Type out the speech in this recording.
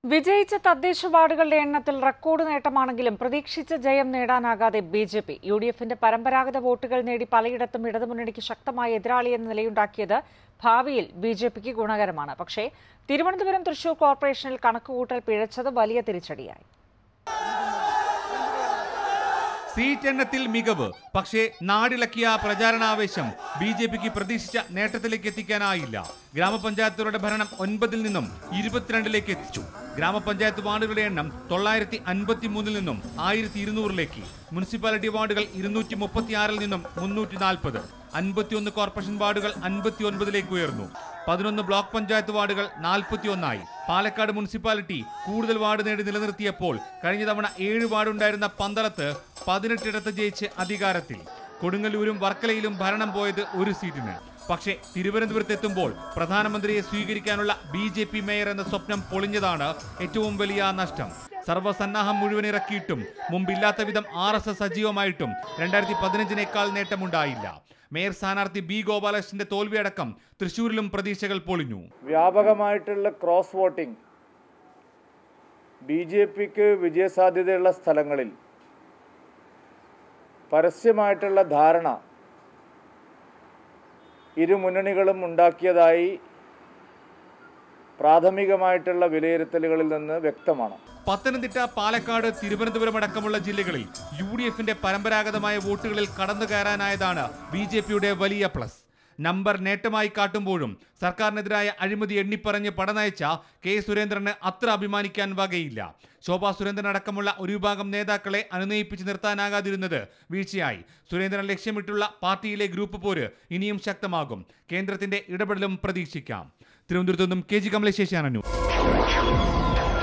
വിജയിച്ച തദ്ദേശ വാർഡുകളുടെ എണ്ണത്തിൽ റെക്കോർഡ് നേട്ടമാണെങ്കിലും പ്രതീക്ഷിച്ച ജയം നേടാനാകാതെ B J P U D എഫിന്റെ പരമ്പരാഗത വോട്ടുകൾ നേടി പലയിടത്തും ഇടതുമുന്നണിക്ക് ശക്തമായ എതിരാളി എന്ന നിലയുണ്ടാക്കിയത് ഭാവിയിൽ ബി ജെ പിക്ക് ഗുണകരമാണ് പക്ഷേ തിരുവനന്തപുരം തൃശൂർ കോർപ്പറേഷനിൽ കണക്കുകൂട്ടൽ പിഴച്ചത് വലിയ തിരിച്ചടിയായി സീറ്റ് എണ്ണത്തിൽ മികവ് പക്ഷേ നാടിളക്കിയ പ്രചാരണാവേശം ബി ജെ പിക്ക് പ്രതീക്ഷിച്ച നേട്ടത്തിലേക്ക് എത്തിക്കാനായില്ല ഗ്രാമപഞ്ചായത്തുകളുടെ ഭരണം ഒൻപതിൽ നിന്നും ഇരുപത്തിരണ്ടിലേക്ക് എത്തിച്ചു ഗ്രാമപഞ്ചായത്ത് വാർഡുകളുടെ എണ്ണം തൊള്ളായിരത്തി അൻപത്തി മൂന്നിൽ നിന്നും ആയിരത്തി ഇരുന്നൂറിലേക്ക് മുനിസിപ്പാലിറ്റി വാർഡുകൾ ഇരുന്നൂറ്റി മുപ്പത്തിയാറിൽ നിന്നും മുന്നൂറ്റി നാൽപ്പത് അൻപത്തിയൊന്ന് കോർപ്പറേഷൻ വാർഡുകൾ അൻപത്തി ഒൻപതിലേക്ക് ഉയർന്നു പതിനൊന്ന് ബ്ലോക്ക് പഞ്ചായത്ത് വാർഡുകൾ നാൽപ്പത്തിയൊന്നായി പാലക്കാട് മുനിസിപ്പാലിറ്റി കൂടുതൽ വാർഡ് നേടി നിലനിർത്തിയപ്പോൾ കഴിഞ്ഞ തവണ ഏഴ് വാർഡ് ഉണ്ടായിരുന്ന പന്തളത്ത് പതിനെട്ടിടത്ത് ജയിച്ച് അധികാരത്തിൽ കൊടുങ്ങല്ലൂരും വർക്കലയിലും ഭരണം പോയത് ഒരു സീറ്റിന് പക്ഷേ തിരുവനന്തപുരത്ത് എത്തുമ്പോൾ പ്രധാനമന്ത്രിയെ സ്വീകരിക്കാനുള്ള ബി ജെ പി മേയർ എന്ന സ്വപ്നം പൊളിഞ്ഞതാണ് ഏറ്റവും വലിയ നഷ്ടം സർവ്വസന്നാഹം മുഴുവൻ ഇറക്കിയിട്ടും മുമ്പില്ലാത്ത വിധം ആർ എസ് എസ് സജീവമായിട്ടും രണ്ടായിരത്തി പതിനഞ്ചിനേക്കാൾ നേട്ടമുണ്ടായില്ല മേയർ സ്ഥാനാർത്ഥി ബി ഗോപാലകൃഷ്ണന്റെ തോൽവിയടക്കം തൃശൂരിലും പ്രതീക്ഷകൾ പൊളിഞ്ഞു വ്യാപകമായിട്ടുള്ള ക്രോസ് വോട്ടിംഗ് ബി ജെ പിക്ക് വിജയസാധ്യതയുള്ള സ്ഥലങ്ങളിൽ പരസ്യമായിട്ടുള്ള ധാരണ ഇരു മുന്നണികളും ഉണ്ടാക്കിയതായി പ്രാഥമികമായിട്ടുള്ള വിലയിരുത്തലുകളിൽ നിന്ന് വ്യക്തമാണ് പത്തനംതിട്ട പാലക്കാട് തിരുവനന്തപുരം അടക്കമുള്ള ജില്ലകളിൽ യു ഡി എഫിന്റെ പരമ്പരാഗതമായ വോട്ടുകളിൽ കടന്നു കയറാനായതാണ് ബി ജെ പിയുടെ വലിയ പ്ലസ് നമ്പർ നേട്ടമായി കാട്ടുമ്പോഴും സർക്കാരിനെതിരായ അഴിമതി എണ്ണിപ്പറഞ്ഞ് പടനയച്ച കെ സുരേന്ദ്രന് അത്ര അഭിമാനിക്കാൻ വകയില്ല ശോഭാ സുരേന്ദ്രൻ അടക്കമുള്ള ഒരു വിഭാഗം നേതാക്കളെ അനുനയിപ്പിച്ച് നിർത്താനാകാതിരുന്നത് വീഴ്ചയായി സുരേന്ദ്രൻ ലക്ഷ്യമിട്ടുള്ള പാർട്ടിയിലെ ഗ്രൂപ്പ് പോര് ഇനിയും ശക്തമാകും കേന്ദ്രത്തിന്റെ ഇടപെടലും പ്രതീക്ഷിക്കാം തിരുവനന്തപുരത്ത് നിന്നും കെ ജി കമലേശേഷിയാണ് ന്യൂസ്